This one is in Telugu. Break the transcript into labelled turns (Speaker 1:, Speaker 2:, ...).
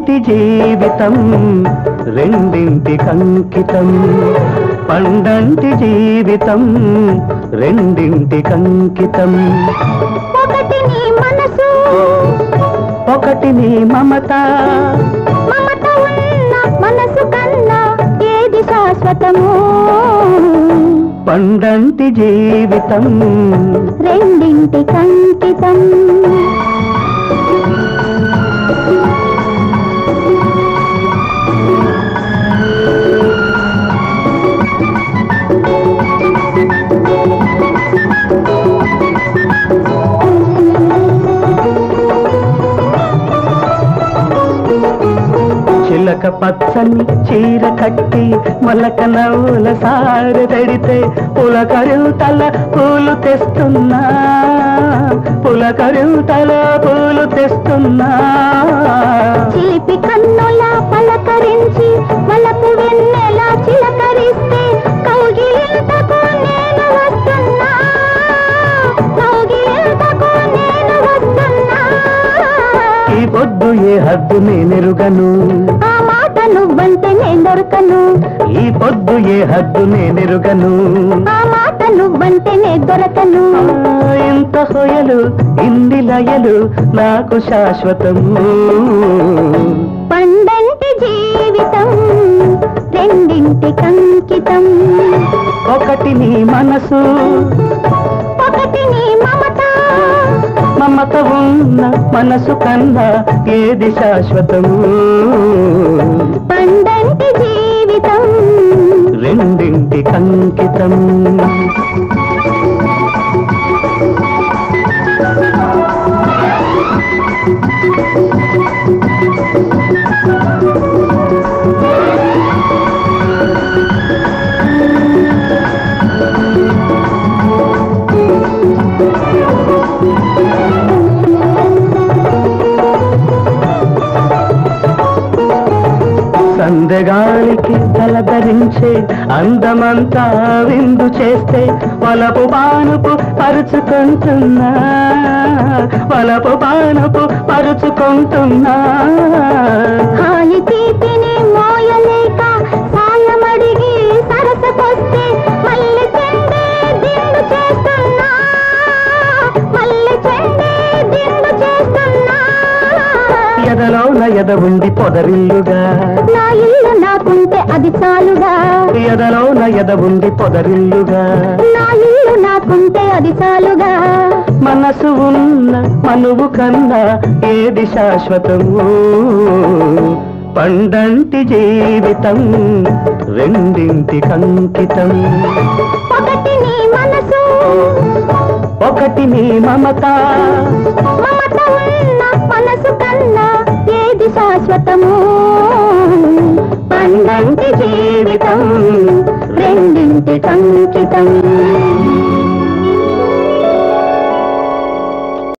Speaker 1: పండంటి జీవితం రెండింటి కంకితం పండంటి జీవితం రెండింటి కంకితం
Speaker 2: ఒకటి నీ మనసు
Speaker 1: ఒకటి నీ మమత
Speaker 2: మమత ఉన్న మనసు కన్నా ఏది శాశ్వతము
Speaker 1: పండంటి జీవితం
Speaker 2: రెండింటి కంకితం
Speaker 1: చిలక పచ్చని చీర కట్టి మొలక నవ్వుల సారె తడితే పులకరుతల పూలు తెస్తున్నా పులకరుతల పూలు తెస్తున్నా
Speaker 2: చిలిపి కన్నుల పలకరించి వలపు వెన్నెల చిలకరిస్తే కౌగిలింతకు నేను వస్తున్నా కౌగిలింతకు నేను వస్తున్నా
Speaker 1: ఈ పొద్దు ఏ హద్దు నేనెరుగను
Speaker 2: ఆ మాట నువ్వంటే నేను దొరకను
Speaker 1: ఈ పొద్దు ఏ హద్దు నేనెరుగను
Speaker 2: ఆ మాట నువ్వంటే నే దొరకను
Speaker 1: ఆ, ఇంత హొయలు ఇన్ని లయలు నాకు శాశ్వతము
Speaker 2: పండంటి జీవితం రెండింటి కంకితం
Speaker 1: ఒకటి నీ మనసు
Speaker 2: ఒకటి నీ మమత
Speaker 1: మమత ఉన్న మనసు కన్నా ఏది శాశ్వతము
Speaker 2: పండంటి జీవితం
Speaker 1: రెండింటి కంకితం సందెగాలికి తలధరించే అందమంతా విందు చేస్తే వలపు పానుపు పరుచుకుంటున్నా వలపు పానుపు పరుచుకుంటున్నా
Speaker 2: హాయి తీపిని మోయలేక సాయమడిగి సరసకొస్తే మళ్ళీ చెండే దిండు చేస్తున్నా మళ్ళీ చెండే దిండు చేస్తున్నా
Speaker 1: ఎదలోన ఎద ఉండి పొదరిల్లుగా
Speaker 2: నా ఇల్లు నాకుంటే అది చాలుగా
Speaker 1: ఎదలోన ఎద ఉండి పొదరిల్లుగా
Speaker 2: నా ఇల్లు నాకుంటే అది చాలుగా
Speaker 1: మనసు ఉన్న మనువు కన్నా ఏది శాశ్వతము పండంటి జీవితం రెండింటి కంకితం
Speaker 2: ఒకటి నీ మనసు
Speaker 1: ఒకటి నీ మమత
Speaker 2: మమత ఉన్న మనసు కన్నా ఏది శాశ్వతము
Speaker 1: పండంటి జీవితం రెండింటి కంకితం